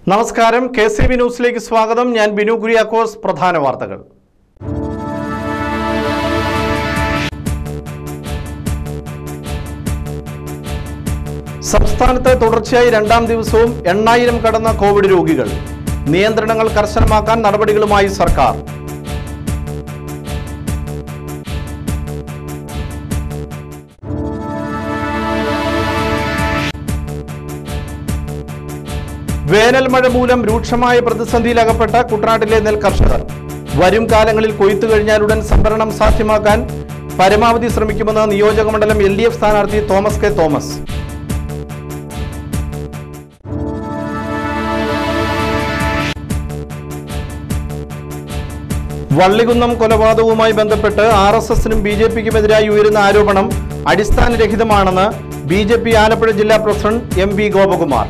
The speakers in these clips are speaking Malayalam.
നമസ്കാരം കെ സി ബി ന്യൂസിലേക്ക് സ്വാഗതം ഞാൻ ബിനു കുര്യാക്കോസ് പ്രധാന വാർത്തകൾ സംസ്ഥാനത്ത് തുടർച്ചയായി രണ്ടാം ദിവസവും എണ്ണായിരം കടന്ന കോവിഡ് രോഗികൾ നിയന്ത്രണങ്ങൾ കർശനമാക്കാൻ നടപടികളുമായി സർക്കാർ വേനൽ മഴ മൂലം രൂക്ഷമായ പ്രതിസന്ധിയിലകപ്പെട്ട കുട്ടനാട്ടിലെ നെൽ കർഷകർ വരും കാലങ്ങളിൽ കൊയ്ത്തു കഴിഞ്ഞാലുടൻ സംഭരണം സാധ്യമാക്കാൻ പരമാവധി ശ്രമിക്കുമെന്ന് നിയോജക മണ്ഡലം എൽ ഡി എഫ് സ്ഥാനാർത്ഥി തോമസ് കെ തോമസ് വള്ളികുന്നം കൊലപാതകവുമായി ബന്ധപ്പെട്ട് ആർ എസ് എസിനും ബി ജെ പിക്കുമെതിരായി ഉയരുന്ന ആരോപണം അടിസ്ഥാനരഹിതമാണെന്ന് ബി ജെ പി ആലപ്പുഴ ജില്ലാ പ്രസിഡന്റ് എം വി ഗോപകുമാർ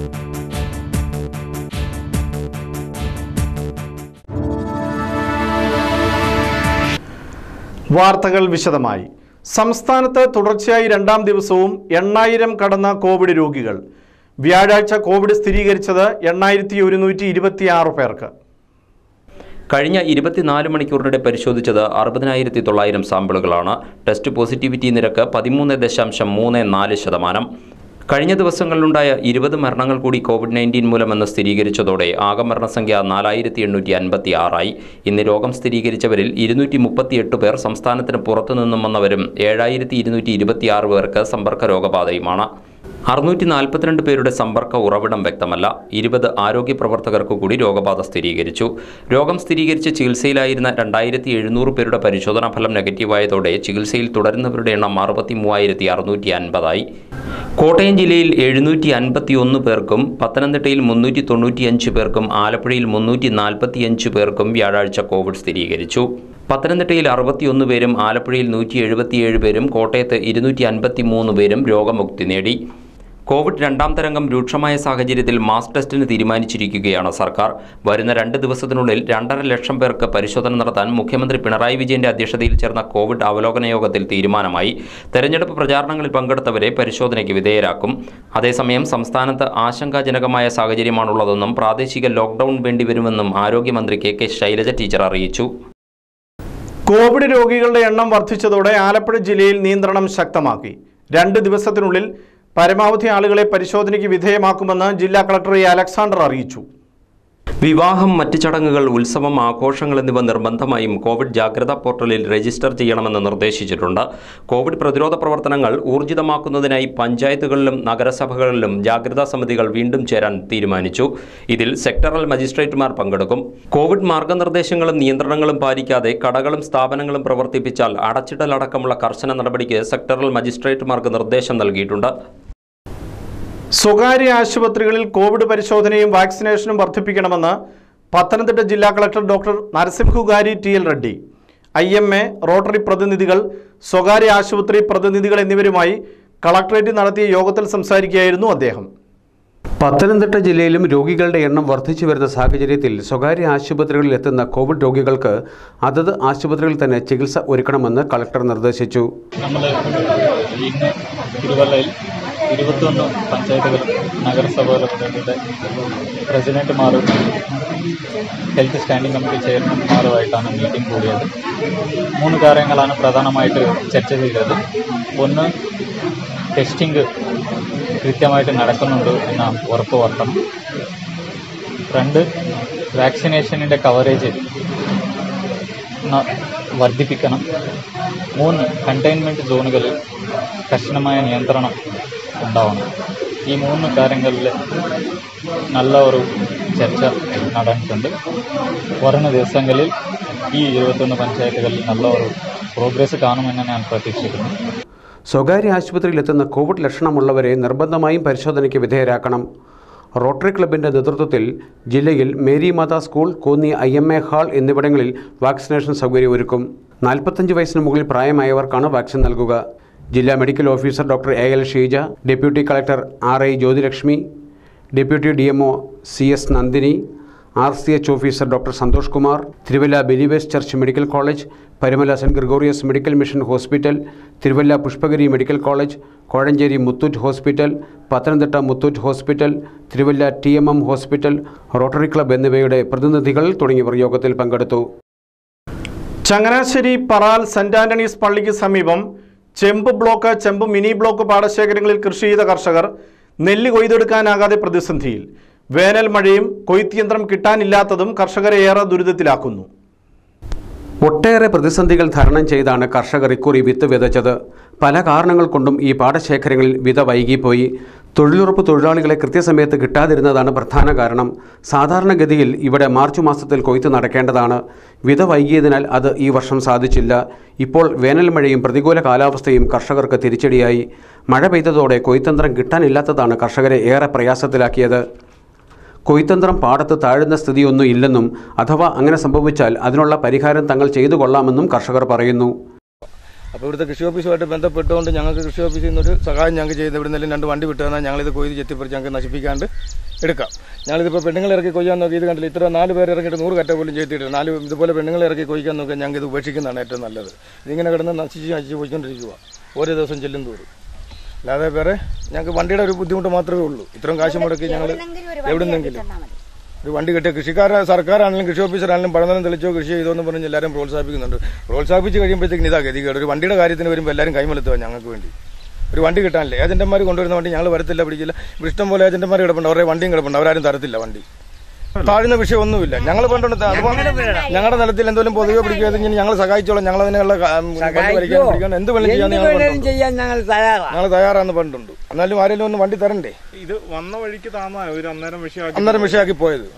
വാർത്തകൾ വിശദമായി സംസ്ഥാനത്ത് തുടർച്ചയായി രണ്ടാം ദിവസവും എണ്ണായിരം കടന്ന കോവിഡ് രോഗികൾ വ്യാഴാഴ്ച കോവിഡ് സ്ഥിരീകരിച്ചത് എണ്ണായിരത്തി ഒരുന്നൂറ്റി ഇരുപത്തിയാറ് പേർക്ക് കഴിഞ്ഞ ഇരുപത്തിനാല് മണിക്കൂറിനിടെ പരിശോധിച്ചത് അറുപതിനായിരത്തി തൊള്ളായിരം സാമ്പിളുകളാണ് ടെസ്റ്റ് പോസിറ്റിവിറ്റി നിരക്ക് പതിമൂന്ന് ദശാംശം മൂന്ന് നാല് ശതമാനം കഴിഞ്ഞ ദിവസങ്ങളിലുണ്ടായ ഇരുപത് മരണങ്ങൾ കൂടി കോവിഡ് നയൻറ്റീൻ മൂലമെന്ന് സ്ഥിരീകരിച്ചതോടെ ആകെ മരണസംഖ്യ നാലായിരത്തി എണ്ണൂറ്റി അൻപത്തി ആറായി ഇന്ന് രോഗം സ്ഥിരീകരിച്ചവരിൽ ഇരുന്നൂറ്റി മുപ്പത്തിയെട്ട് പേർ സംസ്ഥാനത്തിന് പുറത്തുനിന്നും വന്നവരും ഏഴായിരത്തി ഇരുന്നൂറ്റി ഇരുപത്തിയാറ് പേർക്ക് സമ്പർക്ക രോഗബാധയുമാണ് അറുന്നൂറ്റി നാൽപ്പത്തിരണ്ട് പേരുടെ സമ്പർക്ക ഉറവിടം വ്യക്തമല്ല ഇരുപത് ആരോഗ്യ പ്രവർത്തകർക്ക് കൂടി രോഗബാധ സ്ഥിരീകരിച്ചു രോഗം സ്ഥിരീകരിച്ച് ചികിത്സയിലായിരുന്ന രണ്ടായിരത്തി എഴുന്നൂറ് പേരുടെ പരിശോധനാ ഫലം നെഗറ്റീവായതോടെ ചികിത്സയിൽ തുടരുന്നവരുടെ എണ്ണം അറുപത്തി മൂവായിരത്തി അറുന്നൂറ്റി അൻപതായി കോട്ടയം ജില്ലയിൽ എഴുന്നൂറ്റി അൻപത്തി ഒന്ന് പേർക്കും പത്തനംതിട്ടയിൽ മുന്നൂറ്റി തൊണ്ണൂറ്റിയഞ്ച് പേർക്കും ആലപ്പുഴയിൽ മുന്നൂറ്റി നാൽപ്പത്തിയഞ്ച് പേർക്കും വ്യാഴാഴ്ച കോവിഡ് സ്ഥിരീകരിച്ചു പത്തനംതിട്ടയിൽ അറുപത്തിയൊന്ന് പേരും ആലപ്പുഴയിൽ നൂറ്റി എഴുപത്തിയേഴ് പേരും കോട്ടയത്ത് ഇരുന്നൂറ്റി അൻപത്തി മൂന്ന് പേരും രോഗമുക്തി നേടി കോവിഡ് രണ്ടാം തരംഗം രൂക്ഷമായ സാഹചര്യത്തിൽ മാസ് ടെസ്റ്റിന് തീരുമാനിച്ചിരിക്കുകയാണ് സർക്കാർ വരുന്ന രണ്ട് ദിവസത്തിനുള്ളിൽ രണ്ടര ലക്ഷം പേർക്ക് പരിശോധന നടത്താൻ മുഖ്യമന്ത്രി പിണറായി വിജയന്റെ അധ്യക്ഷതയിൽ ചേർന്ന കോവിഡ് അവലോകന യോഗത്തിൽ തീരുമാനമായി തെരഞ്ഞെടുപ്പ് പ്രചാരണങ്ങളിൽ പങ്കെടുത്തവരെ പരിശോധനയ്ക്ക് വിധേയരാക്കും അതേസമയം സംസ്ഥാനത്ത് ആശങ്കാജനകമായ സാഹചര്യമാണുള്ളതെന്നും പ്രാദേശിക ലോക്ഡൌൺ വേണ്ടിവരുമെന്നും ആരോഗ്യമന്ത്രി കെ കെ ശൈലജ ടീച്ചർ അറിയിച്ചു കോവിഡ് രോഗികളുടെ എണ്ണം വർദ്ധിച്ചതോടെ ആലപ്പുഴ ജില്ലയിൽ നിയന്ത്രണം ശക്തമാക്കി രണ്ട് ദിവസത്തിനുള്ളിൽ പരമാവധി ആളുകളെ പരിശോധനയ്ക്ക് വിധേയമാക്കുമെന്ന് ജില്ലാ കളക്ടർ എ അലക്സാണ്ടർ അറിയിച്ചു വിവാഹം മറ്റ് ചടങ്ങുകൾ ഉത്സവം ആഘോഷങ്ങൾ എന്നിവ നിർബന്ധമായും കോവിഡ് ജാഗ്രതാ പോർട്ടലിൽ രജിസ്റ്റർ ചെയ്യണമെന്ന് നിർദ്ദേശിച്ചിട്ടുണ്ട് കോവിഡ് പ്രതിരോധ പ്രവർത്തനങ്ങൾ ഊർജിതമാക്കുന്നതിനായി പഞ്ചായത്തുകളിലും നഗരസഭകളിലും ജാഗ്രതാ സമിതികൾ വീണ്ടും ചേരാൻ തീരുമാനിച്ചു ഇതിൽ സെക്ടറൽ മജിസ്ട്രേറ്റുമാർ പങ്കെടുക്കും കോവിഡ് മാർഗനിർദ്ദേശങ്ങളും നിയന്ത്രണങ്ങളും പാലിക്കാതെ കടകളും സ്ഥാപനങ്ങളും പ്രവർത്തിപ്പിച്ചാൽ അടച്ചിടലടക്കമുള്ള കർശന നടപടിക്ക് സെക്ടറൽ മജിസ്ട്രേറ്റുമാർക്ക് നിർദ്ദേശം നൽകിയിട്ടുണ്ട് സ്വകാര്യ ആശുപത്രികളിൽ കോവിഡ് പരിശോധനയും വാക്സിനേഷനും വർദ്ധിപ്പിക്കണമെന്ന് പത്തനംതിട്ട ജില്ലാ collector doctor Narasimhugari T L Reddy I M A Rotary പ്രതിനിധികൾ സ്വകാര്യ ആശുപത്രി പ്രതിനിധികൾ എന്നിവരുമായി കളക്ടറേറ്റിൽ നടത്തിയ യോഗത്തിൽ സംസാരിക്കുകയായിരുന്നു അദ്ദേഹം പത്തനംതിട്ട ജില്ലയിലും രോഗികളുടെ എണ്ണം വർദ്ധിച്ചു വരുന്ന സാഹചര്യത്തിൽ സ്വകാര്യ ആശുപത്രികളിൽ എത്തുന്ന കോവിഡ് രോഗികൾക്ക് അതത് ആശുപത്രികളിൽ തന്നെ ചികിത്സ ഒരുക്കണമെന്ന് കളക്ടർ നിർദ്ദേശിച്ചു നമ്മൾ ഇന്ന് തിരുവല്ലയിൽ ഇരുപത്തൊന്ന് പഞ്ചായത്തുകൾ നഗരസഭകളുടെ പ്രസിഡന്റുമാരും ഹെൽത്ത് സ്റ്റാൻഡിംഗ് കമ്മിറ്റി ചെയർമാൻമാരുമായിട്ടാണ് മീറ്റിംഗ് കൂടിയത് മൂന്ന് കാര്യങ്ങളാണ് പ്രധാനമായിട്ട് ചർച്ച ചെയ്തത് ഒന്ന് ടെസ്റ്റിംഗ് കൃത്യമായിട്ട് നടക്കുന്നുണ്ട് എന്ന ഉറപ്പ് വരുത്തണം രണ്ട് വാക്സിനേഷനിൻ്റെ കവറേജ് ന- വർദ്ധിപ്പിക്കണം മൂന്ന് കണ്ടെയ്ൻമെൻറ്റ് സോണുകളിൽ കർശനമായ നിയന്ത്രണം ഉണ്ടാവണം ഈ മൂന്ന് കാര്യങ്ങളിൽ നല്ല ഒരു ചർച്ച നടന്നിട്ടുണ്ട് വരുന്ന ദിവസങ്ങളിൽ ഈ ഇരുപത്തൊന്ന് പഞ്ചായത്തുകളിൽ നല്ല ഒരു പ്രോഗ്രസ് കാണുമെന്ന് ഞാൻ പ്രതീക്ഷിക്കുന്നു സ്വകാര്യ ആശുപത്രിയിൽ എത്തുന്ന കോവിഡ് ലക്ഷണമുള്ളവരെ നിർബന്ധമായും പരിശോധനയ്ക്ക് വിധേയരാക്കണം റോട്ടറി ക്ലബിൻ്റെ നേതൃത്വത്തിൽ ജില്ലയിൽ Mary Mata school Konni I M A hall എന്നിവിടങ്ങളിൽ വാക്സിനേഷൻ സൗകര്യം ഒരുക്കും നാൽപ്പത്തഞ്ച് വയസ്സിന് മുകളിൽ പ്രായമായവർക്കാണ് വാക്സിൻ നൽകുക ജില്ലാ medical officer doctor A L Sheeja deputy collector R I Jyothilakshmi deputy D M O C S Nandini R C H officer doctor Santhosh Kumar Thiruvalla Believers Church medical college Parumala saint Gregorios medical mission hospital Thiruvalla Pushpagiri medical college Kozhencherry Muthoot hospital Pathanamthitta Muthoot hospital Thiruvalla T M M hospital Rotary club എന്നിവയുടെ പ്രതിനിധികൾ തുടങ്ങിയവർ യോഗത്തിൽ പങ്കെടുത്തു ചങ്ങനാശ്ശേരി പറാൽ സെന്റ് ആന്റണീസ് പള്ളിക്ക് സമീപം ചെമ്പ് ബ്ലോക്ക് ചെമ്പ് മിനി ബ്ലോക്ക് പാടശേഖരങ്ങളിൽ കൃഷി ചെയ്ത കർഷകർ നെല്ല് കൊയ്തെടുക്കാനാകാതെ പ്രതിസന്ധിയിൽ വേനൽ മഴയും കൊയ്ത്തിയന്ത്രം കിട്ടാനില്ലാത്തതും കർഷകരെ ഏറെ ദുരിതത്തിലാക്കുന്നു ഒട്ടേറെ പ്രതിസന്ധികൾ തരണം ചെയ്താണ് കർഷകർ ഇക്കുറി വിത്ത് വിതച്ചത് പല കാരണങ്ങൾ കൊണ്ടും ഈ പാടശേഖരങ്ങളിൽ വിത വൈകിപ്പോയി തൊഴിലുറപ്പ് തൊഴിലാളികളെ കൃത്യസമയത്ത് കിട്ടാതിരുന്നതാണ് പ്രധാന കാരണം സാധാരണഗതിയിൽ ഇവിടെ മാർച്ച് മാസത്തിൽ കൊയ്ത്ത് നടക്കേണ്ടതാണ് വിത വൈകിയതിനാൽ അത് ഈ വർഷം സാധിച്ചില്ല ഇപ്പോൾ വേനൽ മഴയും പ്രതികൂല കാലാവസ്ഥയും കർഷകർക്ക് തിരിച്ചടിയായി മഴ പെയ്തതോടെ കൊയ്ത്തന്ത്രം കിട്ടാനില്ലാത്തതാണ് കർഷകരെ ഏറെ പ്രയാസത്തിലാക്കിയത് കൊയ്ത്തന്ത്രം പാടത്ത് താഴുന്ന സ്ഥിതിയൊന്നും ഇല്ലെന്നും അഥവാ അങ്ങനെ സംഭവിച്ചാൽ അതിനുള്ള പരിഹാരം തങ്ങൾ ചെയ്തു കൊള്ളാമെന്നും കർഷകർ പറയുന്നു അപ്പോൾ ഇവിടുത്തെ കൃഷി ഓഫീസുമായിട്ട് ബന്ധപ്പെട്ടുകൊണ്ട് ഞങ്ങൾക്ക് കൃഷി ഓഫീസിൽ നിന്നൊരു സഹായം ഞങ്ങൾക്ക് ചെയ്ത് ഇവിടെ നിന്നും രണ്ട് വണ്ടി വിട്ടു തന്നാൽ ഞങ്ങളിത് കൊയ്ത് ചെത്തിപ്പറിച്ച് ഞങ്ങൾക്ക് നശിപ്പിക്കാണ്ട് എടുക്കാം ഞങ്ങളിതിപ്പോൾ പെണ്ണുങ്ങൾ ഇറക്കി കൊയ്യാൻ നോക്കി ഇത് കണ്ടില്ല ഇത്ര നാല് പേര് ഇറങ്ങിയിട്ട് നൂറ് കറ്റ പോലും ചെയ്തിട്ടില്ല നാല് ഇതുപോലെ പെണ്ണുങ്ങൾ ഇറക്കി കൊയ്ക്കാൻ നോക്കിയാൽ ഞങ്ങൾക്ക് ഇത് ഉപേക്ഷിക്കുന്നതാണ് ഏറ്റവും നല്ലത് ഇതിങ്ങനെ കിടന്ന് നശിച്ച് നശിച്ച് പോയിക്കൊണ്ടിരിക്കുക ഓരോ ദിവസം ചെല്ലും തോറും അല്ലാതെ വേറെ ഞങ്ങൾക്ക് വണ്ടിയുടെ ഒരു ബുദ്ധിമുട്ട് മാത്രമേ ഉള്ളൂ ഇത്രയും കാശ് മുടക്കി ഞങ്ങൾ എവിടുന്നെങ്കിലും ഒരു വണ്ടി കിട്ടിയ കൃഷിക്കാര സർക്കാരാണെങ്കിലും കൃഷി ഓഫീസറാണെങ്കിലും പഠനം തെളിച്ചോ കൃഷി ചെയ്തോ എന്ന് പറഞ്ഞ് എല്ലാവരും പ്രോത്സാഹിപ്പിക്കുന്നുണ്ട് പ്രോത്സാഹിപ്പിച്ച് കഴിയുമ്പോഴത്തേക്കും ഇതാ ഗതികേട് ഒരു വണ്ടിയുടെ കാര്യത്തിന് വരുമ്പോൾ എല്ലാവരും കൈമലത്തുക ഞങ്ങൾക്ക് വേണ്ടി ഒരു വണ്ടി കിട്ടാനില്ല ഏജന്റുമാർ കൊണ്ടുവരുന്ന വണ്ടി ഞങ്ങൾ വരത്തില്ല പിടിക്കില്ല ഇവിടെ ഇഷ്ടം പോലെ ഏജന്റുമാർ കിടപ്പുണ്ട് അവരുടെ വണ്ടിയും കിടപ്പുണ്ട് അവരാരും തരത്തില്ല വണ്ടി താഴ്ന്ന വിഷയമൊന്നുമില്ല ഞങ്ങൾ പണ്ടുണ്ട് ഞങ്ങളുടെ നിലത്തിൽ എന്തെങ്കിലും പൊതുവെ പിടിക്കുകയാണെങ്കിൽ ഞങ്ങൾ സഹായിച്ചോളാം ഞങ്ങൾ അതിനുള്ള വണ്ടി വലിക്കാൻ പിടിക്കാൻ എന്ത് വേണം ചെയ്യാൻ ഞങ്ങൾ പണ്ടുണ്ട്. ചെയ്യാൻ ഞങ്ങൾ തയ്യാറാണ് ഞങ്ങൾ തയ്യാറാന്ന് പണ്ടുണ്ട് എന്നാലും ആരെങ്കിലും ഒന്ന് വണ്ടി തരണ്ടേ ഇത് വന്ന വഴിക്ക് താന്ന ഒരു അന്നേരം വിഷയം അന്നേരം വിഷയാക്കി പോയത്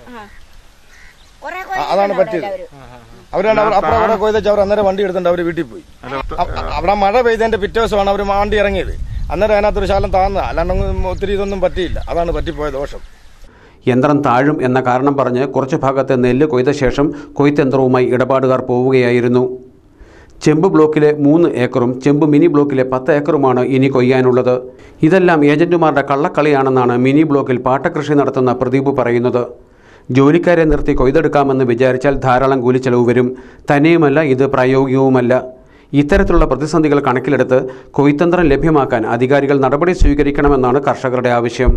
ആ, അതാണ് പറ്റിയത് അവരാണ് അവർ അപ്പുറം അവിടെ പോയത് അവർ അന്നേരം വണ്ടി എടുത്തിട്ട് അവർ വീട്ടിൽ പോയി അ- അവിടെ മഴ പെയ്തതിന്റെ പിറ്റേ ദിവസമാണ് അവർ വണ്ടി ഇറങ്ങിയത് അന്നേരം അതിനകത്തൊരു ശാലം താന്ന അല്ലാണ്ട് ഒത്തിരി ഇതൊന്നും പറ്റിയില്ല അതാണ് പറ്റിപ്പോയ ദോഷം യന്ത്രം താഴും എന്ന കാരണം പറഞ്ഞ് കുറച്ച് ഭാഗത്തെ നെല്ല് കൊയ്ത ശേഷം കൊയ്ത്തന്ത്രവുമായി ഇടപാടുകാർ പോവുകയായിരുന്നു ചെമ്പ് ബ്ലോക്കിലെ മൂന്ന് ഏക്കറും ചെമ്പ് മിനി ബ്ലോക്കിലെ പത്ത് ഏക്കറുമാണ് ഇനി കൊയ്യാനുള്ളത് ഇതെല്ലാം ഏജന്റുമാരുടെ കള്ളക്കളിയാണെന്നാണ് മിനി ബ്ലോക്കിൽ പാട്ടകൃഷി നടത്തുന്ന പ്രദീപ് പറയുന്നത് ജോലിക്കാരെ നിർത്തി കൊയ്തെടുക്കാമെന്ന് വിചാരിച്ചാൽ ധാരാളം കൂലിച്ചെലവ് വരും തന്നെയുമല്ല ഇത് പ്രായോഗികവുമല്ല ഇത്തരത്തിലുള്ള പ്രതിസന്ധികൾ കണക്കിലെടുത്ത് കൊയ്ത്തന്ത്രം ലഭ്യമാക്കാൻ അധികാരികൾ നടപടി സ്വീകരിക്കണമെന്നാണ് കർഷകരുടെ ആവശ്യം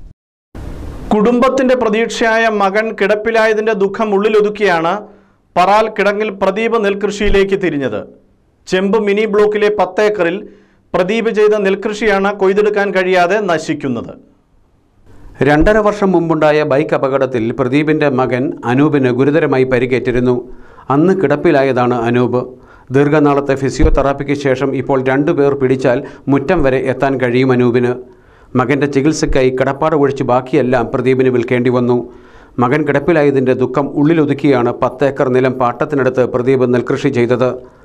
കുടുംബത്തിന്റെ പ്രതീക്ഷയായ മകൻ കിടപ്പിലായതിന്റെ ദുഃഖം ഉള്ളിലൊതുക്കിയാണ് പറാൽ കിടങ്ങിൽ പ്രദീപ് നെൽകൃഷിയിലേക്ക് തിരിഞ്ഞത് ചെമ്പ് മിനി ബ്ലോക്കിലെ പത്ത് ഏക്കറിൽ പ്രദീപ് ചെയ്ത നെൽകൃഷിയാണ് കൊയ്തെടുക്കാൻ കഴിയാതെ നശിക്കുന്നത് രണ്ടര വർഷം മുമ്പുണ്ടായ ബൈക്ക് അപകടത്തിൽ പ്രദീപിൻ്റെ മകൻ അനൂപിന് ഗുരുതരമായി പരിക്കേറ്റിരുന്നു അന്ന് കിടപ്പിലായതാണ് അനൂപ് ദീർഘനാളത്തെ ഫിസിയോതെറാപ്പിക്ക് ശേഷം ഇപ്പോൾ രണ്ടുപേർ പിടിച്ചാൽ മുറ്റം വരെ എത്താൻ കഴിയും അനൂപിന് മകൻ്റെ ചികിത്സയ്ക്കായി കിടപ്പാട് ഒഴിച്ച് ബാക്കിയെല്ലാം പ്രദീപിന് വിൽക്കേണ്ടി വന്നു മകൻ കിടപ്പിലായതിൻ്റെ ദുഃഖം ഉള്ളിലൊതുക്കിയാണ് പത്ത് ഏക്കർ നിലം പാട്ടത്തിനടുത്ത് പ്രദീപ് നെൽകൃഷി ചെയ്തത്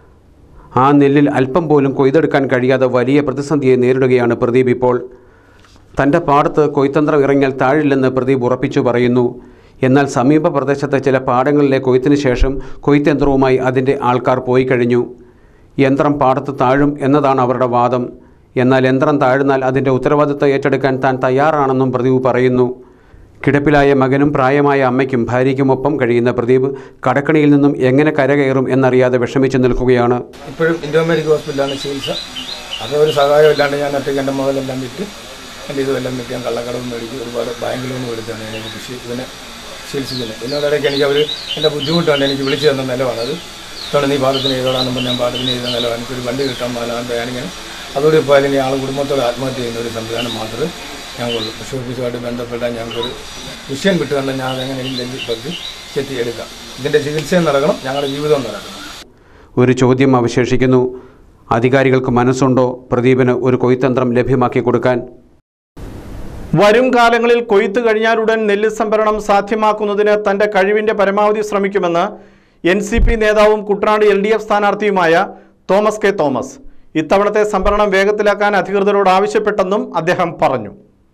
ആ നെല്ലിൽ അല്പം പോലും കൊയ്തെടുക്കാൻ കഴിയാതെ വലിയ പ്രതിസന്ധിയെ നേരിടുകയാണ് പ്രദീപ് ഇപ്പോൾ തൻ്റെ പാടത്ത് കൊയ്ത്തന്ത്രം ഇറങ്ങിയാൽ താഴില്ലെന്ന് പ്രദീപ് ഉറപ്പിച്ചു പറയുന്നു എന്നാൽ സമീപ പ്രദേശത്തെ ചില പാടങ്ങളിലെ കൊയ്ത്തിന് ശേഷം കൊയ്ത്തന്ത്രവുമായി അതിൻ്റെ ആൾക്കാർ പോയി കഴിഞ്ഞു യന്ത്രം പാടത്ത് താഴും എന്നതാണ് അവരുടെ വാദം എന്നാൽ യന്ത്രം താഴ്ന്നാൽ അതിൻ്റെ ഉത്തരവാദിത്തം ഏറ്റെടുക്കാൻ താൻ തയ്യാറാണെന്നും പ്രദീപ് പറയുന്നു കിടപ്പിലായ മകനും പ്രായമായ അമ്മയ്ക്കും ഭാര്യയ്ക്കുമൊപ്പം കഴിയുന്ന പ്രദീപ് കടക്കണിയിൽ നിന്നും എങ്ങനെ കരകയറും എന്നറിയാതെ വിഷമിച്ചു നിൽക്കുകയാണ് ഇപ്പോഴും ഇന്ത്യ അമേരിക്ക ഹോസ്പിറ്റലാണ് ചികിത്സ അത് ഒരു സഹായം ഇല്ലാണ്ട് ഞാൻ ഒറ്റയ്ക്ക് എൻ്റെ മുതലെല്ലാം വിറ്റ് എൻ്റെ ഇതുമെല്ലാം വിറ്റ് ഞാൻ കള്ളക്കടവും മേടിച്ച് ഒരുപാട് ബാങ്ക് ലോൺ എടുത്താണ് ഞാൻ എനിക്ക് കൃഷി ഇതിനെ ചികിത്സിക്കുന്നത് ഇതിനോടിടയ്ക്ക് എനിക്ക് അവർ എൻ്റെ ബുദ്ധിമുട്ടുണ്ട് എനിക്ക് വിളിച്ചു തന്ന നിലമാണ് അത് ഇത്തവണ നീ പാടത്തിന് ചെയ്തോളാന്ന് പറഞ്ഞ് ഞാൻ പാടത്തിന് ചെയ്ത നിലമാണ് എനിക്കൊരു വണ്ടി കിട്ടാൻ പാലാണ്ട് ഞാനിങ്ങനെ അതോടെ ഇപ്പോൾ അല്ലെങ്കിൽ ആൾ കുടുംബത്തോട് ആത്മഹത്യ ചെയ്യുന്ന ഒരു സംവിധാനം മാത്രമേ ഞങ്ങൾക്കുള്ളൂ കൃഷി ഓഫീസുമായിട്ട് ബന്ധപ്പെട്ടാൽ ഞങ്ങൾക്കൊരു വിഷയം വിട്ടു തന്നെ ഞാൻ അതെങ്ങനെയും ഡൽഹി പറ്റി ചെത്തിയെടുക്കാം ഇതിൻ്റെ ചികിത്സയും നടക്കണം ഞങ്ങളുടെ ജീവിതവും നടക്കണം ഒരു ചോദ്യം അവശേഷിക്കുന്നു അധികാരികൾക്ക് മനസ്സുണ്ടോ പ്രദീപിന് ഒരു കൊയ്ത്തന്ത്രം ലഭ്യമാക്കി കൊടുക്കാൻ വരും കാലങ്ങളിൽ കൊയ്ത്ത് കഴിഞ്ഞാലുടൻ നെല്ല് സംഭരണം സാധ്യമാക്കുന്നതിന് തന്റെ കഴിവിന്റെ പരമാവധി ശ്രമിക്കുമെന്ന് എൻ സി പി നേതാവും കുട്ടനാട് എൽ ഡി എഫ് സ്ഥാനാർത്ഥിയുമായ തോമസ് കെ തോമസ് ഇത്തവണത്തെ സംഭരണം വേഗത്തിലാക്കാൻ അധികൃതരോട് ആവശ്യപ്പെട്ടെന്നും അദ്ദേഹം പറഞ്ഞു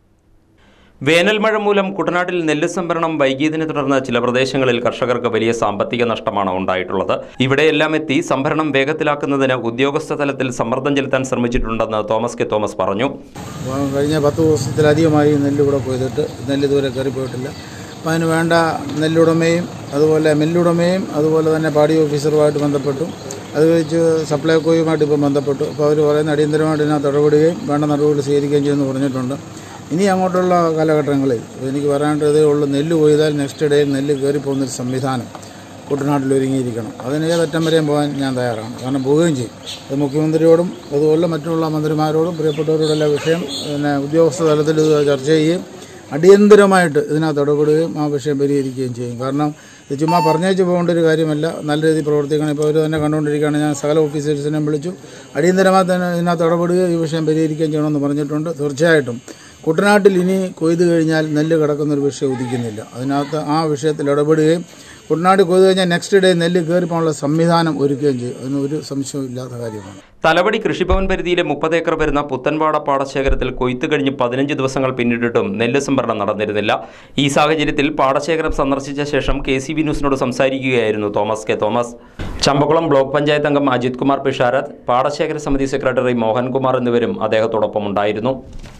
വേനൽ മഴ മൂലം കുട്ടനാട്ടിൽ നെല്ല് സംഭരണം വൈകിയതിനെ തുടർന്ന് ചില പ്രദേശങ്ങളിൽ കർഷകർക്ക് വലിയ സാമ്പത്തിക നഷ്ടമാണ് ഉണ്ടായിട്ടുള്ളത് ഇവിടെയെല്ലാം എത്തി സംഭരണം വേഗത്തിലാക്കുന്നതിന് ഉദ്യോഗസ്ഥ തലത്തിൽ സമ്മർദ്ദം ചെലുത്താൻ ശ്രമിച്ചിട്ടുണ്ടെന്ന് തോമസ് കെ തോമസ് പറഞ്ഞു കഴിഞ്ഞ പത്ത് ദിവസത്തിലധികമായി നെല്ല് ഇവിടെ കൊയ്തിട്ട് നെല്ല് ഇതുവരെ കയറിപ്പോയിട്ടില്ല അപ്പം അതിന് വേണ്ട നെല്ലുടമയും അതുപോലെ മില്ലുടമയും അതുപോലെ തന്നെ പാടി ഓഫീസറുമായിട്ട് ബന്ധപ്പെട്ടു അത് കഴിച്ച് സപ്ലൈകോയുമായിട്ട് ഇപ്പം ബന്ധപ്പെട്ടു അപ്പോൾ അവർ പറയുന്ന അടിയന്തരമായിട്ട് ഇതിനകത്ത് ഇടപെടുകയും വേണ്ട നടപടി സ്വീകരിക്കുകയും ചെയ്യുമെന്ന് പറഞ്ഞിട്ടുണ്ട് ഇനി അങ്ങോട്ടുള്ള കാലഘട്ടങ്ങളിൽ എനിക്ക് പറയാനുള്ളത് ഉള്ളൂ നെല്ല് കൊയ്താൽ നെക്സ്റ്റ് ഡേ നെല്ല് കയറിപ്പോകുന്നൊരു സംവിധാനം കുട്ടനാട്ടിൽ ഒരുങ്ങിയിരിക്കണം അതിന് ഏതറ്റം വരെയും പോകാൻ ഞാൻ തയ്യാറാണ് കാരണം പോവുകയും ചെയ്യും അത് മുഖ്യമന്ത്രിയോടും അതുപോലെ മറ്റുള്ള മന്ത്രിമാരോടും പ്രിയപ്പെട്ടവരോടെല്ലാം വിഷയം പിന്നെ ഉദ്യോഗസ്ഥ തലത്തിൽ ഇത് ചർച്ച ചെയ്യുകയും അടിയന്തരമായിട്ട് ഇതിനകത്ത് ഇടപെടുകയും ആ വിഷയം പരിഹരിക്കുകയും ചെയ്യും കാരണം ഇത് ചുമ്മാ പറഞ്ഞേച്ച് പോകേണ്ട ഒരു കാര്യമല്ല നല്ല രീതിയിൽ പ്രവർത്തിക്കണം ഇപ്പോൾ അവർ തന്നെ കണ്ടുകൊണ്ടിരിക്കുകയാണ് ഞാൻ സകല ഓഫീസേഴ്സിനെയും വിളിച്ചു അടിയന്തരമായി തന്നെ ഇതിനകത്ത് ഇടപെടുകയും ഈ വിഷയം പരിഹരിക്കുകയും ചെയ്യണമെന്ന് പറഞ്ഞിട്ടുണ്ട് തീർച്ചയായിട്ടും കുട്ടനാട്ടിൽ ഇനി കൊയ്ത് കഴിഞ്ഞാൽ നെല്ല് കിടക്കുന്നൊരു വിഷയം ഉദിക്കുന്നില്ല അതിനകത്ത് ആ വിഷയത്തിൽ ഇടപെടുകയും കുട്ടനാട് കൊയ്ത് കഴിഞ്ഞാൽ നെക്സ്റ്റ് ഡേ നെല്ല് കയറിപ്പോകാനുള്ള സംവിധാനം ഒരുക്കുകയും ചെയ്യും അതിന് ഒരു സംശയവും ഇല്ലാത്ത കാര്യമാണ് തലവടി കൃഷിഭവൻ പരിധിയിലെ മുപ്പത് ഏക്കർ വരുന്ന പുത്തൻപാട പാടശേഖരത്തിൽ കൊയ്ത്ത് കഴിഞ്ഞ് പതിനഞ്ച് ദിവസങ്ങൾ പിന്നിട്ടിട്ടും നെല്ല് സംഭരണം നടന്നിരുന്നില്ല ഈ സാഹചര്യത്തിൽ പാടശേഖരം സന്ദർശിച്ച ശേഷം കെ സി ബി ന്യൂസിനോട് സംസാരിക്കുകയായിരുന്നു തോമസ് കെ തോമസ് ചമ്പക്കുളം ബ്ലോക്ക് പഞ്ചായത്ത് അംഗം അജിത് കുമാർ പിഷാരത്ത് പാടശേഖര സമിതി സെക്രട്ടറി മോഹൻകുമാർ എന്നിവരും അദ്ദേഹത്തോടൊപ്പം ഉണ്ടായിരുന്നു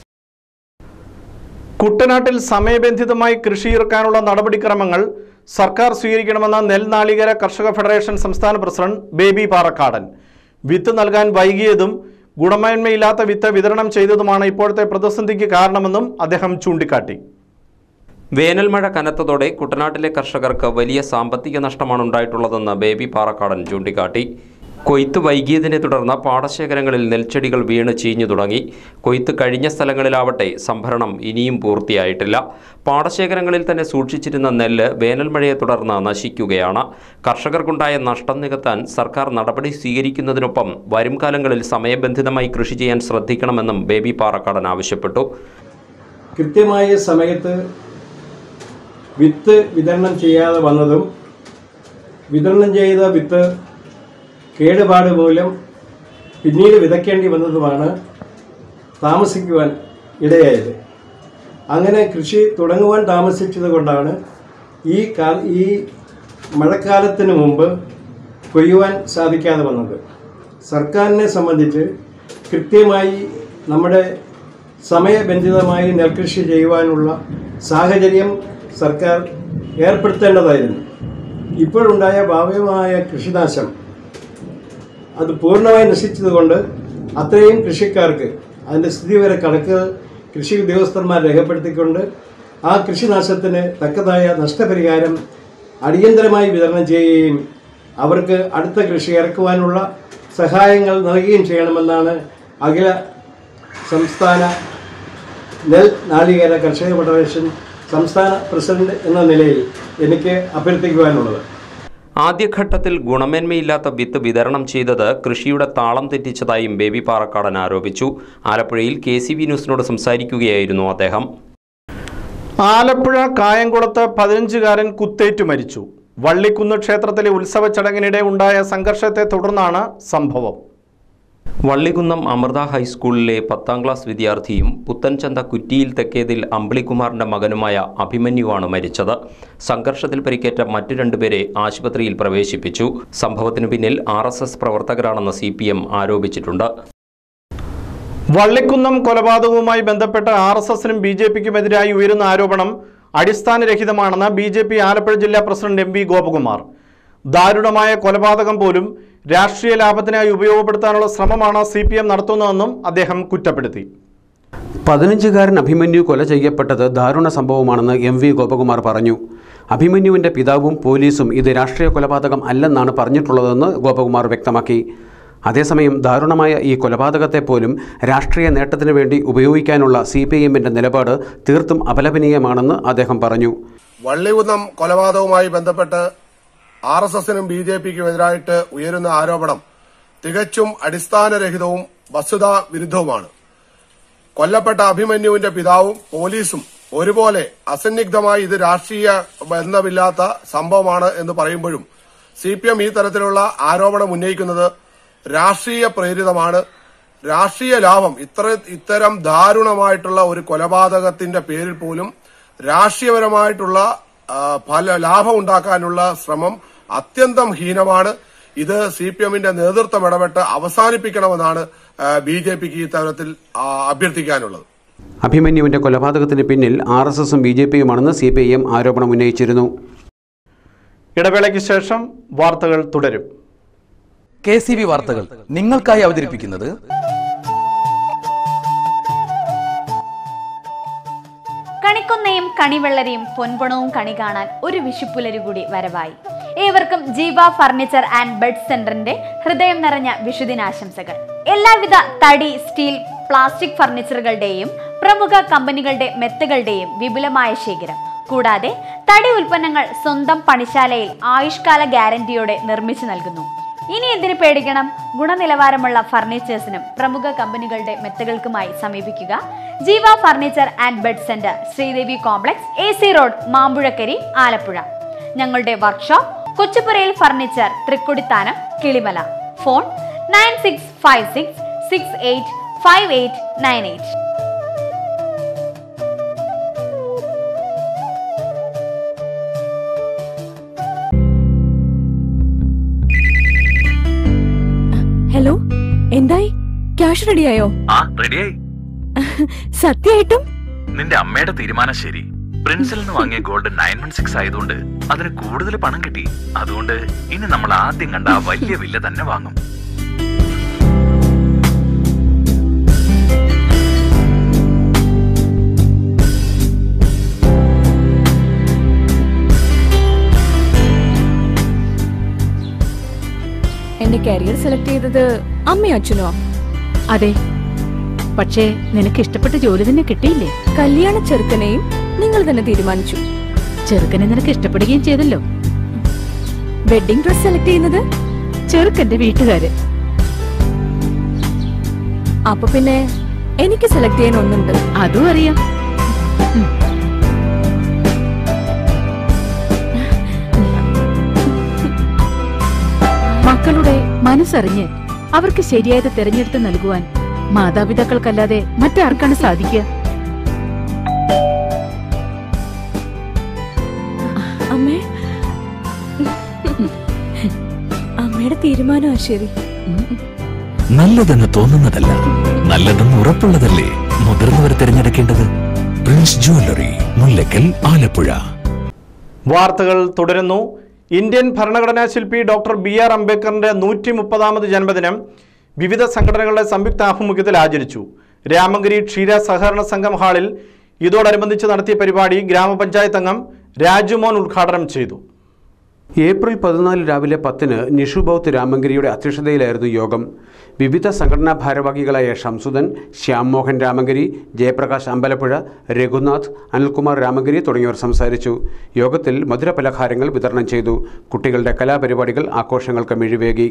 കുട്ടനാട്ടിൽ സമയബന്ധിതമായി കൃഷിയിറക്കാനുള്ള നടപടിക്രമങ്ങൾ സർക്കാർ സ്വീകരിക്കണമെന്ന നെൽനാളികര കർഷക ഫെഡറേഷൻ സംസ്ഥാന പ്രസിഡന്റ് ബേബി പാറക്കാടൻ വിത്ത് നൽകാൻ വൈകിയതും ഗുണമേന്മയില്ലാത്ത വിത്ത് വിതരണം ചെയ്തതുമാണ് ഇപ്പോഴത്തെ പ്രതിസന്ധിക്ക് കാരണമെന്നും അദ്ദേഹം ചൂണ്ടിക്കാട്ടി വേനൽ മഴ കനത്തതോടെ കുട്ടനാട്ടിലെ കർഷകർക്ക് വലിയ സാമ്പത്തിക നഷ്ടമാണ് ഉണ്ടായിട്ടുള്ളതെന്ന് ബേബി പാറക്കാടൻ ചൂണ്ടിക്കാട്ടി കൊയ്ത്ത് വൈകിയതിനെ തുടർന്ന് പാടശേഖരങ്ങളിൽ നെൽച്ചെടികൾ വീണ് ചീഞ്ഞു തുടങ്ങി കൊയ്ത്ത് കഴിഞ്ഞ സ്ഥലങ്ങളിലാവട്ടെ സംഭരണം ഇനിയും പൂർത്തിയായിട്ടില്ല പാടശേഖരങ്ങളിൽ തന്നെ സൂക്ഷിച്ചിരുന്ന നെല്ല് വേനൽ മഴയെ തുടർന്ന് നശിക്കുകയാണ് കർഷകർക്കുണ്ടായ നഷ്ടം നികത്താൻ സർക്കാർ നടപടി സ്വീകരിക്കുന്നതിനൊപ്പം വരും കാലങ്ങളിൽ സമയബന്ധിതമായി കൃഷി ചെയ്യാൻ ശ്രദ്ധിക്കണമെന്നും ബേബി പാറക്കാടൻ ആവശ്യപ്പെട്ടു കൃത്യമായ സമയത്ത് വിത്ത് വിതരണം ചെയ്യാതെ വന്നതും വിതരണം ചെയ്ത വിത്ത് കേടുപാട് മൂലം പിന്നീട് വിതയ്ക്കേണ്ടി വന്നതുമാണ് താമസിക്കുവാൻ ഇടയായത് അങ്ങനെ കൃഷി തുടങ്ങുവാൻ താമസിച്ചത് കൊണ്ടാണ് ഈ കാ ഈ മഴക്കാലത്തിന് മുമ്പ് കൊയ്യുവാൻ സാധിക്കാതെ വന്നത് സർക്കാരിനെ സംബന്ധിച്ച് കൃത്യമായി നമ്മുടെ സമയബന്ധിതമായി നെൽകൃഷി ചെയ്യുവാനുള്ള സാഹചര്യം സർക്കാർ ഏർപ്പെടുത്തേണ്ടതായിരുന്നു ഇപ്പോഴുണ്ടായ ഭാവ്യമായ കൃഷിനാശം അത് പൂർണ്ണമായി നശിച്ചതുകൊണ്ട് അത്രയും കൃഷിക്കാർക്ക് അതിൻ്റെ സ്ഥിതി വരെ കണക്കുകൾ കൃഷി ഉദ്യോഗസ്ഥന്മാർ രേഖപ്പെടുത്തിക്കൊണ്ട് ആ കൃഷിനാശത്തിന് തക്കതായ നഷ്ടപരിഹാരം അടിയന്തരമായി വിതരണം ചെയ്യുകയും അവർക്ക് അടുത്ത കൃഷി ഇറക്കുവാനുള്ള സഹായങ്ങൾ നൽകുകയും ചെയ്യണമെന്നാണ് അഖില സംസ്ഥാന നെൽ നാളികേര കർഷക ഫെഡറേഷൻ സംസ്ഥാന പ്രസിഡന്റ് എന്ന നിലയിൽ എനിക്ക് അഭ്യർത്ഥിക്കുവാനുള്ളത് ആദ്യഘട്ടത്തിൽ ഗുണമേന്മയില്ലാത്ത വിത്ത് വിതരണം ചെയ്തത് കൃഷിയുടെ താളം തെറ്റിച്ചതായും ബേബി പാറക്കാടൻ ആരോപിച്ചു ആലപ്പുഴയിൽ കെ സി വി ന്യൂസിനോട് സംസാരിക്കുകയായിരുന്നു അദ്ദേഹം ആലപ്പുഴ കായംകുളത്ത് പതിനഞ്ചുകാരൻ കുത്തേറ്റു മരിച്ചു വള്ളിക്കുന്ന് ക്ഷേത്രത്തിലെ ഉത്സവ ചടങ്ങിനിടെ ഉണ്ടായ സംഘർഷത്തെ തുടർന്നാണ് സംഭവം വള്ളികുന്നം അമൃത ഹൈസ്കൂളിലെ പത്താം ക്ലാസ് വിദ്യാർത്ഥിയും പുത്തൻചന്ത കുറ്റിയിൽ തെക്കേതിൽ അമ്പിളികുമാറിന്റെ മകനുമായ അഭിമന്യുവാണ് മരിച്ചത് സംഘർഷത്തിൽ പരിക്കേറ്റ മറ്റു രണ്ടുപേരെ ആശുപത്രിയിൽ പ്രവേശിപ്പിച്ചു സംഭവത്തിനു പിന്നിൽ ആർ പ്രവർത്തകരാണെന്ന് സി ആരോപിച്ചിട്ടുണ്ട് വള്ളിക്കുന്നം കൊലപാതകവുമായി ബന്ധപ്പെട്ട് ആർ എസ് എസിനും ബി ജെ പിക്കുമെതിരായി ഉയരുന്ന ആരോപണം അടിസ്ഥാനരഹിതമാണെന്ന് ബി ജെ പി ആലപ്പുഴ ജില്ലാ പ്രസിഡന്റ് എം വി ഗോപകുമാർ ദാരുണമായ കൊലപാതകം പോലും രാഷ്ട്രീയ ലാഭത്തിനായി ഉപയോഗപ്പെടുത്താനുള്ള ശ്രമമാണ് സി പി എം നടത്തുന്നതെന്നും അദ്ദേഹം കുറ്റപ്പെടുത്തി പതിനഞ്ചുകാരൻ അഭിമന്യു കൊല ചെയ്യപ്പെട്ടത് ദാരുണ സംഭവമാണെന്ന് എം വി ഗോപകുമാർ പറഞ്ഞു അഭിമന്യുവിൻ്റെ പിതാവും പോലീസും ഇത് രാഷ്ട്രീയ കൊലപാതകം അല്ലെന്നാണ് പറഞ്ഞിട്ടുള്ളതെന്ന് ഗോപകുമാർ വ്യക്തമാക്കി അതേസമയം ദാരുണമായ ഈ കൊലപാതകത്തെ പോലും രാഷ്ട്രീയ നേട്ടത്തിനു വേണ്ടി ഉപയോഗിക്കാനുള്ള സി പി എമ്മിൻ്റെ നിലപാട് തീർത്തും അപലപനീയമാണെന്ന് അദ്ദേഹം പറഞ്ഞു വള്ളികുന്നം കൊലപാതകവുമായി ബന്ധപ്പെട്ട് ആർ എസ് എസിനും ബി ജെ പിക്കും എതിരായിട്ട് ഉയരുന്ന ആരോപണം തികച്ചും അടിസ്ഥാനരഹിതവും വസ്തുതാ വിരുദ്ധവുമാണ് കൊല്ലപ്പെട്ട അഭിമന്യുവിന്റെ പിതാവും പോലീസും ഒരുപോലെ അസന്നിഗ്ധമായി ഇത് രാഷ്ട്രീയ ബന്ധമില്ലാത്ത സംഭവമാണ് എന്ന് പറയുമ്പോഴും സി പി എം ഈ തരത്തിലുള്ള ആരോപണം ഉന്നയിക്കുന്നത് രാഷ്ട്രീയ പ്രേരിതമാണ് രാഷ്ട്രീയ ലാഭം ഇത്ര ഇത്തരം ദാരുണമായിട്ടുള്ള ഒരു കൊലപാതകത്തിന്റെ പേരിൽ പോലും രാഷ്ട്രീയപരമായിട്ടുള്ള ആ, ഫല ലാഭം ഉണ്ടാക്കാനുള്ള ശ്രമം അത്യന്തം ഹീനമാണ് ഇത് സി പി എമ്മിന്റെ നേതൃത്വം ഇടപെട്ട് അവസാനിപ്പിക്കണമെന്നാണ് ബി ജെ പിക്ക് ഈ തരത്തിൽ ആ, അഭ്യർത്ഥിക്കാനുള്ളത് അഭിമന്യുവിന്റെ കൊലപാതകത്തിന് പിന്നിൽ ആർ എസ് എസും ബി ജെ പിയുമാണെന്ന് സി പി ഐ എം ആരോപണം ഉന്നയിച്ചിരുന്നു ഇടവേളയ്ക്ക് ശേഷം വാർത്തകൾ തുടരും കെ സി ബി വാർത്തകൾ നിങ്ങൾക്കായി അവതരിപ്പിക്കുന്നത് കണിക്കൊന്നയും കണിവെള്ളരിയും പൊൻപണവും കണി കാണാൻ ഒരു വിഷുപ്പുലരി കൂടി വരവായി ഏവർക്കും ജീവ ഫർണിച്ചർ ആൻഡ് ബെഡ് സെന്ററിന്റെ ഹൃദയം നിറഞ്ഞ വിഷുദിനാശംസകൾ എല്ലാവിധ തടി സ്റ്റീൽ പ്ലാസ്റ്റിക് ഫർണിച്ചറുകളുടെയും പ്രമുഖ കമ്പനികളുടെ മെത്തുകളുടെയും വിപുലമായ ശേഖരം കൂടാതെ തടി ഉൽപ്പന്നങ്ങൾ സ്വന്തം പണിശാലയിൽ ആയുഷ്കാല ഗ്യാരണ്ടിയോടെ നിർമ്മിച്ചു നൽകുന്നു ഇനി എന്തിനു പേടിക്കണം ഗുണനിലവാരമുള്ള ഫർണിച്ചേഴ്സിനും പ്രമുഖ കമ്പനികളുടെ മെത്തകൾക്കുമായി സമീപിക്കുക Jeeva furniture and bed centre Sreedevi complex A C road Mampuzhakkari Alappuzha ഞങ്ങളുടെ വർക്ക്ഷോപ്പ് കൊച്ചുപുരയിൽ furniture Thrikkodithanam Kilimala phone nine six five six six eight five eight nine eight hello എന്തായി ക്യാഷ് റെഡിയായോ ആ റെഡിയായി സത്യമായിട്ടും നിന്റെ അമ്മയുടെ തീരുമാനം ശരി പ്രിൻസിൽ നിന്ന് വാങ്ങിയ ഗോൾഡ് നയൻ വൺ സിക്സ് ആയതുകൊണ്ട് അതിന് കൂടുതൽ പണം കിട്ടി അതുകൊണ്ട് ഇനി നമ്മൾ ആദ്യം കണ്ട ആ വലിയ വില്ല തന്നെ വാങ്ങും എന്റെ കരിയർ സെലക്ട് ചെയ്തത് അമ്മയോ അച്ഛനോ അതെ പക്ഷേ നിനക്ക് ഇഷ്ടപ്പെട്ട ജോലി തന്നെ കിട്ടിയില്ലേ കല്യാണ ചെറുക്കനെയും നിങ്ങൾ തന്നെ തീരുമാനിച്ചു ചെറുക്കനെ നിനക്ക് ഇഷ്ടപ്പെടുകയും ചെയ്തല്ലോ വെഡിങ് ഡ്രസ് സെലക്ട് ചെയ്യുന്നത് ചെറുക്കന്റെ വീട്ടുകാര് അപ്പൊ പിന്നെ എനിക്ക് സെലക്ട് ചെയ്യാൻ ഒന്നുണ്ട് അതും അറിയാം മക്കളുടെ മനസ്സറിഞ്ഞ് അവർക്ക് ശരിയായത് തെരഞ്ഞെടുത്ത് നൽകുവാൻ മാതാപിതാക്കൾക്കല്ലാതെ മറ്റാർക്കാണ് സാധിക്കുക അമ്മേ അമ്മയുടെ തീരുമാനമാ ശരി നല്ലതെന്ന് തോന്നുന്നതല്ല നല്ലതെന്ന് ഉറപ്പുള്ളതല്ലേ മുതിർന്നവർ തിരഞ്ഞെടുക്കേണ്ടത് പ്രിൻസ് ജ്വല്ലറി മുല്ലക്കൽ ആലപ്പുഴ വാർത്തകൾ തുടരുന്നു ഇന്ത്യൻ ഭരണഘടനാ ശില്പി ഡോക്ടർ ബി ആർ അംബേദ്കറിന്റെ നൂറ്റി മുപ്പതാമത് ജന്മദിനം വിവിധ സംഘടനകളുടെ സംയുക്ത ആഭിമുഖ്യത്തിൽ ആചരിച്ചു രാമഗിരി ക്ഷീര സഹകരണ സംഘം ഹാളിൽ ഇതോടനുബന്ധിച്ച് നടത്തിയ പരിപാടി ഗ്രാമപഞ്ചായത്ത് അംഗം രാജുമോൻ ഉദ്ഘാടനം ചെയ്തു ഏപ്രിൽ പതിനാല് രാവിലെ പത്തിന് നിഷു ബൗത്ത് രാമങ്കരിയുടെ അധ്യക്ഷതയിലായിരുന്നു യോഗം വിവിധ സംഘടനാ ഭാരവാഹികളായ ഷംസുദൻ ശ്യാം മോഹൻ രാമങ്കരി ജയപ്രകാശ് അമ്പലപ്പുഴ രഘുനാഥ് അനിൽകുമാർ രാമങ്കരി തുടങ്ങിയവർ സംസാരിച്ചു യോഗത്തിൽ മധുരപലഹാരങ്ങൾ വിതരണം ചെയ്തു കുട്ടികളുടെ കലാപരിപാടികൾ ആഘോഷങ്ങൾക്ക് മിഴിവേകി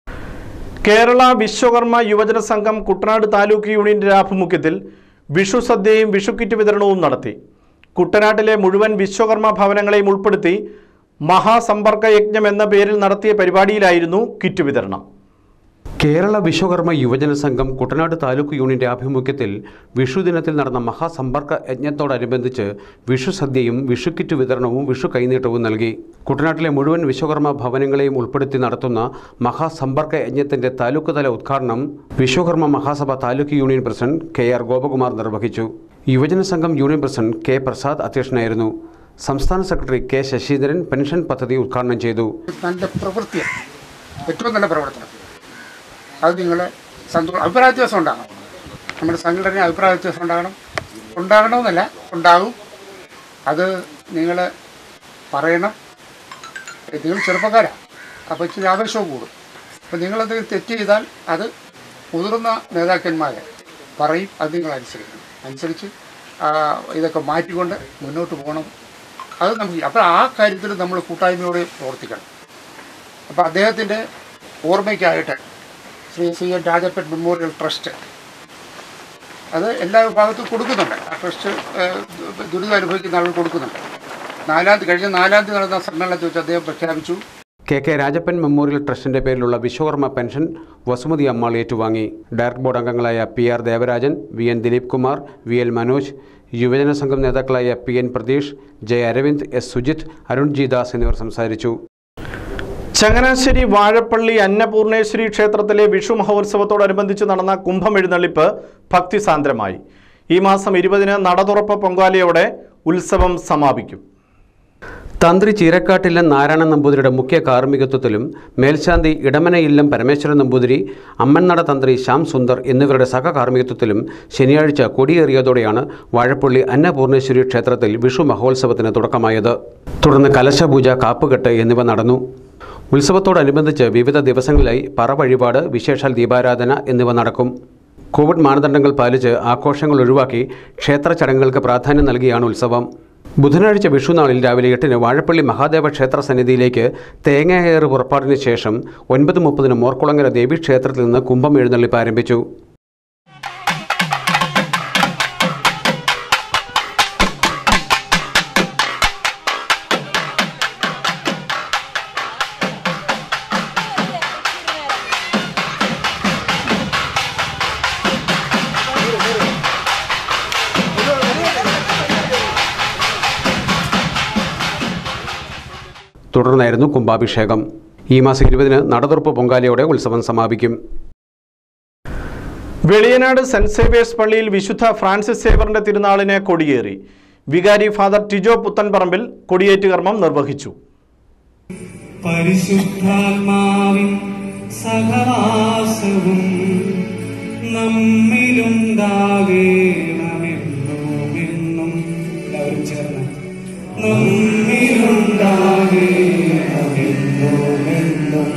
കേരള വിശ്വകർമ്മ യുവജന സംഘം കുട്ടനാട് താലൂക്ക് യൂണിയന്റെ ആഭിമുഖ്യത്തിൽ വിഷു സദ്യയും വിഷുക്കിറ്റ് വിതരണവും നടത്തി കുട്ടനാട്ടിലെ മുഴുവൻ വിശ്വകർമ്മ ഭവനങ്ങളെയും ഉൾപ്പെടുത്തി മഹാസമ്പർക്ക യജ്ഞം എന്ന പേരിൽ നടത്തിയ പരിപാടിയിലായിരുന്നു കിറ്റ് വിതരണം കേരള വിശ്വകർമ്മ യുവജന സംഘം കുട്ടനാട് താലൂക്ക് യൂണിയന്റെ ആഭിമുഖ്യത്തിൽ വിഷു ദിനത്തിൽ നടന്ന മഹാസമ്പർക്ക യജ്ഞത്തോടനുബന്ധിച്ച് വിഷു സദ്യയും വിഷുക്കിറ്റ് വിതരണവും വിഷു കൈനീട്ടവും നൽകി കുട്ടനാട്ടിലെ മുഴുവൻ വിശ്വകർമ്മ ഭവനങ്ങളെയും ഉൾപ്പെടുത്തി നടത്തുന്ന മഹാസമ്പർക്ക യജ്ഞത്തിന്റെ താലൂക്ക് തല ഉദ്ഘാടനം Vishwakarma Mahasabha taluk union president K R Gopakumar നിർവഹിച്ചു യുവജന സംഘം യൂണിയൻ പ്രസിഡന്റ് കെ പ്രസാദ് അധ്യക്ഷനായിരുന്നു സംസ്ഥാന സെക്രട്ടറി കെ ശശീന്ദ്രൻ പെൻഷൻ പദ്ധതി ഉദ്ഘാടനം ചെയ്തു നല്ല പ്രവൃത്തിയാണ് ഏറ്റവും നല്ല പ്രവർത്തനം അത് നിങ്ങൾ സന്തോഷം അഭിപ്രായ വ്യത്യാസം ഉണ്ടാകണം നമ്മുടെ സംഘടന അഭിപ്രായ വ്യത്യാസം ഉണ്ടാകണം ഉണ്ടാകണമെന്നല്ല ഉണ്ടാകും അത് നിങ്ങൾ പറയണം നിങ്ങൾ ചെറുപ്പക്കാരാണ് അപ്പോൾ ഇച്ചിരി ആവേശവും കൂടും അപ്പോൾ നിങ്ങളെന്തെങ്കിലും തെറ്റ് ചെയ്താൽ അത് മുതിർന്ന നേതാക്കന്മാർ പറയും അത് നിങ്ങൾ അനുസരിക്കണം അനുസരിച്ച് ആ, ഇതൊക്കെ മാറ്റിക്കൊണ്ട് മുന്നോട്ട് പോകണം അത് നമുക്ക് അപ്പോൾ ആ കാര്യത്തിൽ നമ്മൾ കൂട്ടായ്മയോടെ പ്രവർത്തിക്കണം അപ്പോൾ അദ്ദേഹത്തിൻ്റെ ഓർമ്മയ്ക്കായിട്ട് Shri C N Rajappan memorial trust അത് എല്ലാ വിഭാഗത്തും കൊടുക്കുന്നുണ്ട് ആ ട്രസ്റ്റ് ഏഹ്, ദുരിതം അനുഭവിക്കുന്ന ആളുകൾ കൊടുക്കുന്നുണ്ട് നാലാം തീയതി കഴിഞ്ഞ നാലാം തീയതി നടന്ന സമ്മേളനത്തിൽ വെച്ച് അദ്ദേഹം പ്രഖ്യാപിച്ചു കെ കെ രാജപ്പൻ മെമ്മോറിയൽ ട്രസ്റ്റിന്റെ പേരിലുള്ള വിശ്വകർമ്മ പെൻഷൻ വസുമതി അമ്മാൾ ഏറ്റുവാങ്ങി ഡയറക്ടർ ബോർഡ് അംഗങ്ങളായ P R Devarajan V N Dileep Kumar V L Manoj യുവജന സംഘം നേതാക്കളായ P N Pratheesh J Aravind S Sujith Arun G Das എന്നിവർ സംസാരിച്ചു ചങ്ങനാശ്ശേരി വാഴപ്പള്ളി അന്നപൂർണേശ്വരി ക്ഷേത്രത്തിലെ വിഷു മഹോത്സവത്തോടനുബന്ധിച്ച് നടന്ന കുംഭമെഴുന്നള്ളിപ്പ് ഭക്തിസാന്ദ്രമായി ഈ മാസം ഇരുപതിന് നട തുറപ്പ് പൊങ്കാലയോടെ ഉത്സവം സമാപിക്കും തന്ത്രി ചീരക്കാട്ടില്ലം നാരായണൻ നമ്പൂതിരിയുടെ മുഖ്യ കാർമ്മികത്വത്തിലും മേൽശാന്തി ഇടമനയില്ലം പരമേശ്വരൻ നമ്പൂതിരി അമ്മൻനട തന്ത്രി ശ്യാം സുന്ദർ എന്നിവരുടെ സഹകാർമ്മികത്വത്തിലും ശനിയാഴ്ച കൊടിയേറിയതോടെയാണ് വാഴപ്പള്ളി അന്നപൂർണേശ്വരി ക്ഷേത്രത്തിൽ വിഷു മഹോത്സവത്തിന് തുടക്കമായത് തുടർന്ന് കലശപൂജ കാപ്പുകെട്ട് എന്നിവ നടന്നു ഉത്സവത്തോടനുബന്ധിച്ച് വിവിധ ദിവസങ്ങളിലായി പറ വഴിപാട് വിശേഷാൽ ദീപാരാധന എന്നിവ നടക്കും കോവിഡ് മാനദണ്ഡങ്ങൾ പാലിച്ച് ആഘോഷങ്ങൾ ഒഴിവാക്കി ക്ഷേത്ര ചടങ്ങുകൾക്ക് പ്രാധാന്യം നൽകിയാണ് ഉത്സവം ബുധനാഴ്ച വിഷുനാളിൽ രാവിലെ എട്ടിന് വാഴപ്പള്ളി മഹാദേവ ക്ഷേത്ര സന്നിധിയിലേക്ക് തേങ്ങയേറ് പുറപ്പാടിന് ശേഷം ഒൻപത് മുപ്പതിന് മോർക്കുളങ്ങര ദേവീക്ഷേത്രത്തിൽ നിന്ന് കുംഭം എഴുന്നള്ളിപ്പ് ആരംഭിച്ചു തുടർന്നായിരുന്നു കുംഭാഭിഷേകം ഈ മാസം ഇരുപതിന് നടതുറപ്പ് പൊങ്കാലയോടെ ഉത്സവം സമാപിക്കും വെളിയനാട് സെന്റ് സേവിയേഴ്സ് പള്ളിയിൽ വിശുദ്ധ ഫ്രാൻസിസ് സേവറിന്റെ തിരുനാളിനെ കൊടിയേറി വികാരി ഫാദർ ടിജോ പുത്തൻപറമ്പിൽ കൊടിയേറ്റ് കർമ്മം നിർവഹിച്ചു പരിശുദ്ധാത്മാവിൻ സഹവാസവും നമ്മിലുണ്ടാകേണമെന്നുമെന്നും എല്ലാവരും ചേർന്ന് നമ്മിലുണ്ടാകേണമെന്നുമെന്നും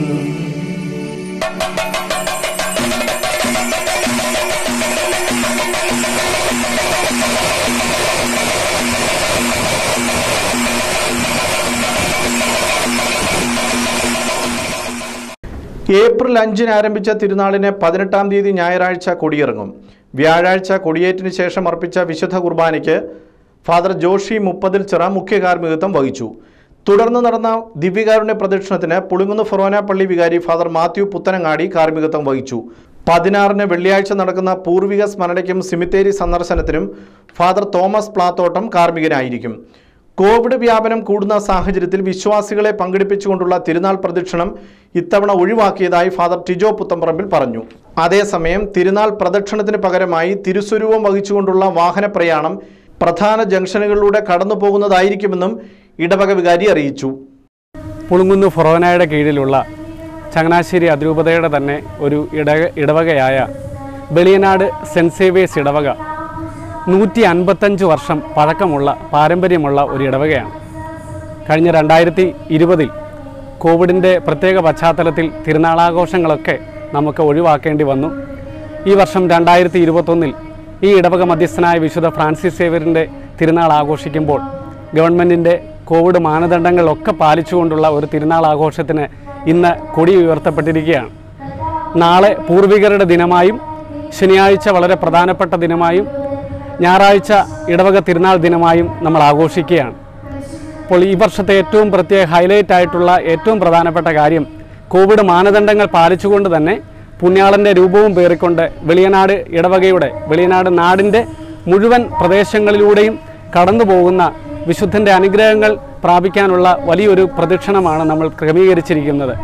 ഏപ്രിൽ അഞ്ചിന് ആരംഭിച്ച തിരുനാളിന് പതിനെട്ടാം തീയതി ഞായറാഴ്ച കൊടിയിറങ്ങും വ്യാഴാഴ്ച കൊടിയേറ്റിന് ശേഷം അർപ്പിച്ച വിശുദ്ധ കുർബാനയ്ക്ക് ഫാദർ ജോഷി മുപ്പതിൽ ചിറ മുഖ്യ കാർമ്മികത്വം വഹിച്ചു തുടർന്ന് നടന്ന ദിവ്യകാരുണ്യ പ്രദക്ഷിണത്തിന് പുളിങ്ങുന്ന് ഫൊറോന പള്ളി വികാരി ഫാദർ മാത്യു പുത്തനങ്ങാടി കാർമ്മികത്വം വഹിച്ചു പതിനാറിന് വെള്ളിയാഴ്ച നടക്കുന്ന പൂർവിക സ്മരണയ്ക്കും സിമിത്തേരി സന്ദർശനത്തിനും ഫാദർ തോമസ് പ്ലാത്തോട്ടം കാർമ്മികനായിരിക്കും കോവിഡ് വ്യാപനം കൂടുന്ന സാഹചര്യത്തിൽ വിശ്വാസികളെ പങ്കെടുപ്പിച്ചുകൊണ്ടുള്ള തിരുനാൾ പ്രദക്ഷിണം ഇത്തവണ ഒഴിവാക്കിയതായി ഫാദർ ടിജോ പുത്തമ്പറമ്പിൽ പറഞ്ഞു അതേസമയം തിരുനാൾ പ്രദക്ഷിണത്തിന് പകരമായി തിരുസ്വരൂപം വഹിച്ചുകൊണ്ടുള്ള വാഹന പ്രയാണം പ്രധാന ജംഗ്ഷനുകളിലൂടെ കടന്നു പോകുന്നതായിരിക്കുമെന്നും ഇടവക വികാരി അറിയിച്ചു പുളുങ്കുന്ന് ഫൊറോനയുടെ കീഴിലുള്ള ചങ്ങനാശ്ശേരി അതിരൂപതയുടെ തന്നെ ഒരു ഇട ഇടവകയായ വെളിയനാട് സെൻറ്റ് സേവിയേഴ്സ് ഇടവക നൂറ്റി അൻപത്തഞ്ച് വർഷം പഴക്കമുള്ള പാരമ്പര്യമുള്ള ഒരു ഇടവകയാണ് കഴിഞ്ഞ രണ്ടായിരത്തി ഇരുപതിൽ കോവിഡിൻ്റെ പ്രത്യേക പശ്ചാത്തലത്തിൽ തിരുനാളാഘോഷങ്ങളൊക്കെ നമുക്ക് ഒഴിവാക്കേണ്ടി വന്നു ഈ വർഷം രണ്ടായിരത്തി ഇരുപത്തൊന്നിൽ ഈ ഇടവക മധ്യസ്ഥനായ വിശുദ്ധ ഫ്രാൻസിസ് സേവറിൻ്റെ തിരുനാൾ ആഘോഷിക്കുമ്പോൾ ഗവൺമെൻറ്റിൻ്റെ കോവിഡ് മാനദണ്ഡങ്ങളൊക്കെ പാലിച്ചുകൊണ്ടുള്ള ഒരു തിരുനാൾ ആഘോഷത്തിന് ഇന്ന് കൊടി ഉയർത്തപ്പെട്ടിരിക്കുകയാണ് നാളെ പൂർവികരുടെ ദിനമായും ശനിയാഴ്ച വളരെ പ്രധാനപ്പെട്ട ദിനമായും ഞായറാഴ്ച ഇടവക തിരുനാൾ ദിനമായും നമ്മൾ ആഘോഷിക്കുകയാണ് അപ്പോൾ ഈ വർഷത്തെ ഏറ്റവും പ്രത്യേക ഹൈലൈറ്റ് ആയിട്ടുള്ള ഏറ്റവും പ്രധാനപ്പെട്ട കാര്യം കോവിഡ് മാനദണ്ഡങ്ങൾ പാലിച്ചുകൊണ്ട് തന്നെ പുണ്യാളൻ്റെ രൂപവും പേറിക്കൊണ്ട് വെളിയനാട് ഇടവകയുടെ വെളിയനാട് നാടിൻ്റെ മുഴുവൻ പ്രദേശങ്ങളിലൂടെയും കടന്നു പോകുന്ന വിശുദ്ധൻ്റെ അനുഗ്രഹങ്ങൾ പ്രാപിക്കാനുള്ള വലിയൊരു പ്രദക്ഷിണമാണ് നമ്മൾ ക്രമീകരിച്ചിരിക്കുന്നത്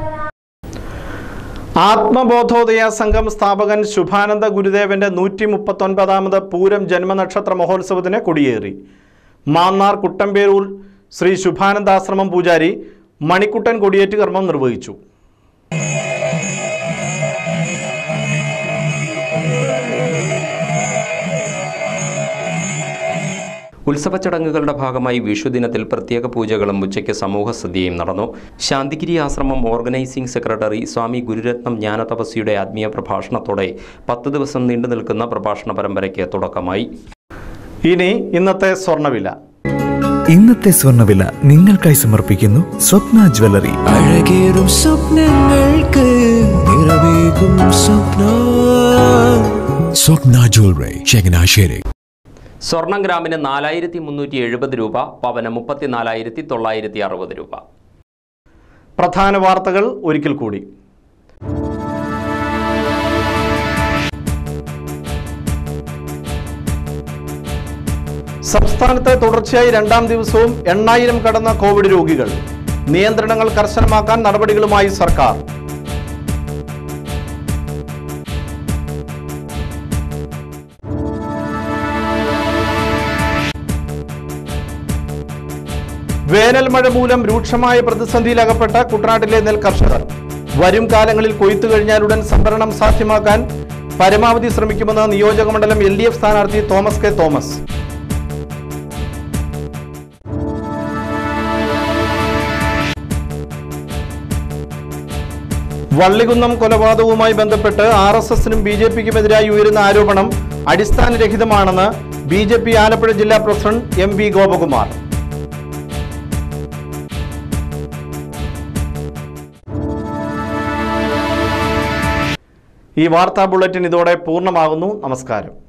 ആത്മബോധോദയ സംഘം സ്ഥാപകൻ ശുഭാനന്ദ ഗുരുദേവന്റെ നൂറ്റി മുപ്പത്തൊൻപതാമത് പൂരം ജന്മനക്ഷത്ര മഹോത്സവത്തിന് കൊടിയേറി മാന്നാർ കുട്ടമ്പേരൂർ ശ്രീ ശുഭാനന്ദാശ്രമം പൂജാരി മണിക്കുട്ടൻ കൊടിയേറ്റ് കർമ്മം നിർവഹിച്ചു ഉത്സവ ചടങ്ങുകളുടെ ഭാഗമായി വിഷുദിനത്തിൽ പ്രത്യേക പൂജകളും ഉച്ചയ്ക്ക് സമൂഹ സദ്യയും നടന്നു ശാന്തിഗിരി ആശ്രമം ഓർഗനൈസിംഗ് സെക്രട്ടറി സ്വാമി ഗുരുരത്നം ജ്ഞാനതപസ്വിയുടെ ആത്മീയ പ്രഭാഷണത്തോടെ പത്ത് ദിവസം നീണ്ടു നിൽക്കുന്ന പ്രഭാഷണ പരമ്പരയ്ക്ക് തുടക്കമായി ഇനി ഇന്നത്തെ സ്വർണ്ണവില ഇന്നത്തെ സ്വർണ്ണവില നിങ്ങൾക്കായി സമർപ്പിക്കുന്നു സ്വപ്ന ജ്വല്ലറി അഴകേറും സ്വപ്നങ്ങൾക്ക് നിറവേകും സ്വപ്ന സ്വപ്ന ജ്വല്ലറി ചങ്ങനാശ്ശേരി സ്വർണം ഗ്രാമിന് നാലായിരത്തി മുന്നൂറ്റി എഴുപത് രൂപ പവന് മുപ്പത്തിനാലായിരത്തി തൊള്ളായിരത്തി അറുപത് രൂപ പ്രധാന വാർത്തകൾ ഒരിക്കൽ കൂടി സംസ്ഥാനത്ത് തുടർച്ചയായി രണ്ടാം ദിവസവും എണ്ണായിരം കടന്ന കോവിഡ് രോഗികൾ നിയന്ത്രണങ്ങൾ കർശനമാക്കാൻ നടപടികളുമായി സർക്കാർ വേനൽ മഴ മൂലം രൂക്ഷമായ പ്രതിസന്ധിയിലകപ്പെട്ട കുട്ടനാട്ടിലെ നെൽ കർഷകർ വരും കാലങ്ങളിൽ കൊയ്ത്തു കഴിഞ്ഞാലുടൻ സംഭരണം സാധ്യമാക്കാൻ പരമാവധി ശ്രമിക്കുമെന്ന് നിയോജകമണ്ഡലം എൽ ഡി എഫ് സ്ഥാനാർത്ഥി തോമസ് കെ തോമസ് വള്ളികുന്നം കൊലപാതകവുമായി ബന്ധപ്പെട്ട് ആർ എസ് എസിനും ബി ജെ പിക്കുമെതിരായി ഉയരുന്ന ആരോപണം അടിസ്ഥാനരഹിതമാണെന്ന് ബി ജെ പി ആലപ്പുഴ ജില്ലാ പ്രസിഡന്റ് എം വി ഗോപകുമാർ ഈ വാർത്താ ബുള്ളറ്റിൻ ഇതോടെ പൂർണ്ണമാകുന്നു നമസ്കാരം